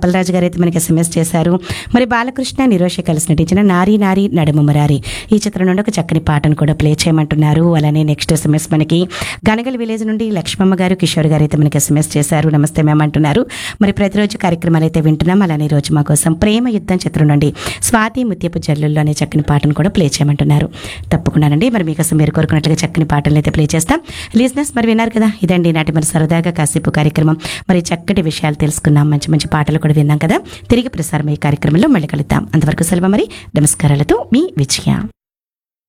అప్పలరాజు గారు అయితే మనకి ఎస్ఎంఎస్ చేశారు మరి బాలకృష్ణ నిరోష కలిసి నటించిన నారీ నారీ నడుమ మురారి ఈ చిత్రం నుండి ఒక చక్కని పాటను కూడా ప్లే చేయమంటున్నారు అలానే నెక్స్ట్ ఎస్ఎంఎస్ మనకి గనగల్ విలేజ్ నుండి లక్ష్మమ్మ గారు కిషోర్ గారు అయితే మనకి ఎస్ఎంఎస్ చేశారు నమస్తే మ్యామ్ అంటున్నారు మరి ప్రతిరోజు కార్యక్రమాలు అయితే వింటున్నాం అలానే ఈ రోజు మా కోసం ప్రేమ యుద్ధం చిత్రం నుండి స్వాతి ముత్యపు జల్లుల్లో అనే చక్కని పాటను కూడా ప్లే చేయమంటున్నారు తప్పకుండానండి మరి మీకోసం మీరు కోరుకున్నట్లుగా చక్కని పాటలు అయితే ప్లే చేస్తాం లిజినెస్ మరి విన్నారు కదా ఇదండి నాటి మరి సరదాగా కాసేపు కార్యక్రమం మరి చక్కటి విషయాలు తెలుసుకున్నాం మంచి మంచి పాటలు కూడా విన్నాం కదా తిరిగి ప్రసారం ఈ కార్యక్రమంలో మళ్ళీ కలుద్దాం అంతవరకు సెలవు మరి నమస్కారాలతో మీ విజయ